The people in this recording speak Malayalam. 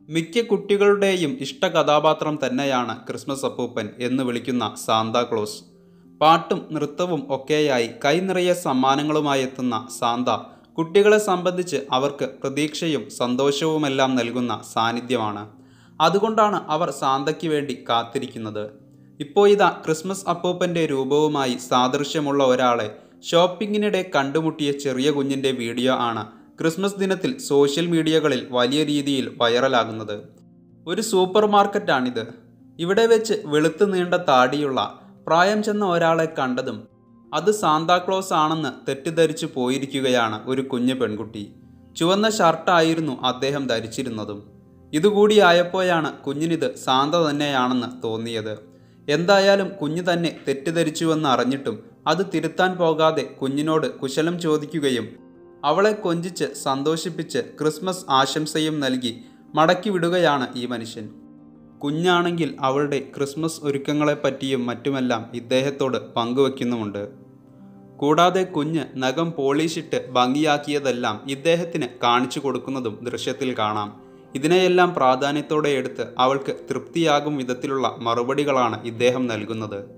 മിക്ക കുട്ടികളുടെയും ഇഷ്ട കഥാപാത്രം തന്നെയാണ് ക്രിസ്മസ് അപ്പൂപ്പൻ എന്ന് വിളിക്കുന്ന സാന്താക്ലോസ് പാട്ടും നൃത്തവും ഒക്കെയായി കൈനിറയെ സമ്മാനങ്ങളുമായി എത്തുന്ന സാന്ത കുട്ടികളെ സംബന്ധിച്ച് അവർക്ക് പ്രതീക്ഷയും സന്തോഷവുമെല്ലാം നൽകുന്ന സാന്നിധ്യമാണ് അതുകൊണ്ടാണ് അവർ സാന്തയ്ക്ക് വേണ്ടി കാത്തിരിക്കുന്നത് ഇപ്പോൾ ഇതാ ക്രിസ്മസ് അപ്പൂപ്പൻ്റെ രൂപവുമായി സാദൃശ്യമുള്ള ഒരാളെ ഷോപ്പിങ്ങിനിടെ കണ്ടുമുട്ടിയ ചെറിയ കുഞ്ഞിൻ്റെ വീഡിയോ ആണ് ക്രിസ്മസ് ദിനത്തിൽ സോഷ്യൽ മീഡിയകളിൽ വലിയ രീതിയിൽ വൈറലാകുന്നത് ഒരു സൂപ്പർ മാർക്കറ്റാണിത് ഇവിടെ വെച്ച് വെളുത്തു നീണ്ട താടിയുള്ള പ്രായം ചെന്ന ഒരാളെ കണ്ടതും അത് സാന്താക്ലോസ് ആണെന്ന് തെറ്റിദ്ധരിച്ചു പോയിരിക്കുകയാണ് ഒരു കുഞ്ഞു പെൺകുട്ടി ചുവന്ന ഷർട്ടായിരുന്നു അദ്ദേഹം ധരിച്ചിരുന്നതും ഇതുകൂടിയായപ്പോഴാണ് കുഞ്ഞിനിത് സാന്ത തന്നെയാണെന്ന് തോന്നിയത് എന്തായാലും കുഞ്ഞ് തന്നെ തെറ്റിദ്ധരിച്ചുവെന്ന് അറിഞ്ഞിട്ടും അത് തിരുത്താൻ പോകാതെ കുഞ്ഞിനോട് കുശലം ചോദിക്കുകയും അവളെ കൊഞ്ചിച്ച് സന്തോഷിപ്പിച്ച് ക്രിസ്മസ് ആശംസയും നൽകി മടക്കി വിടുകയാണ് ഈ മനുഷ്യൻ കുഞ്ഞാണെങ്കിൽ അവളുടെ ക്രിസ്മസ് ഒരുക്കങ്ങളെപ്പറ്റിയും മറ്റുമെല്ലാം ഇദ്ദേഹത്തോട് പങ്കുവെക്കുന്നുമുണ്ട് കൂടാതെ കുഞ്ഞ് നഖം പോളിഷിട്ട് ഭംഗിയാക്കിയതെല്ലാം ഇദ്ദേഹത്തിന് കാണിച്ചു കൊടുക്കുന്നതും ദൃശ്യത്തിൽ കാണാം ഇതിനെയെല്ലാം പ്രാധാന്യത്തോടെ എടുത്ത് അവൾക്ക് തൃപ്തിയാകും വിധത്തിലുള്ള മറുപടികളാണ് ഇദ്ദേഹം നൽകുന്നത്